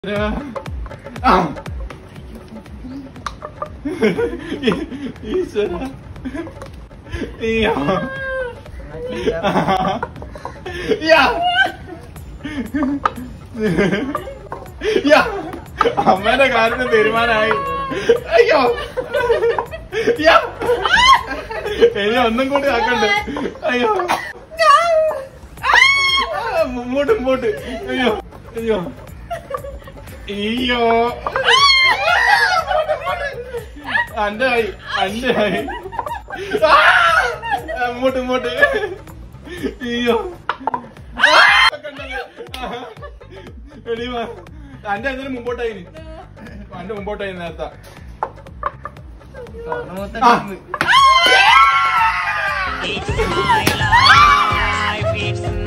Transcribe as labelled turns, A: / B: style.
A: ആ. ഈ- ഈശ്വര അയ്യോ. യാ. യാ. അമ്മേന്റെ കാര്യത്തിൽ തീരുമാനമായി അയ്യോ യാ. ഇനി ഒന്നും കൂടി ആക്കണ്ട് അയ്യോ ആ, മുമ്പോട്ട് മുമ്പോട്ട് അയ്യോ അയ്യോ അയ്യോ അന്റെ ആയി അന്റെ ആയി ആ! അങ്ങോട്ട് ഇങ്ങോട്ട് അയ്യോ ആ! എടീ വാ. അന്റെ അതിന് മുമ്പോട്ടായി അന്റെ മുമ്പോട്ടായി നേരത്തെ ആ.
B: It's my life, it's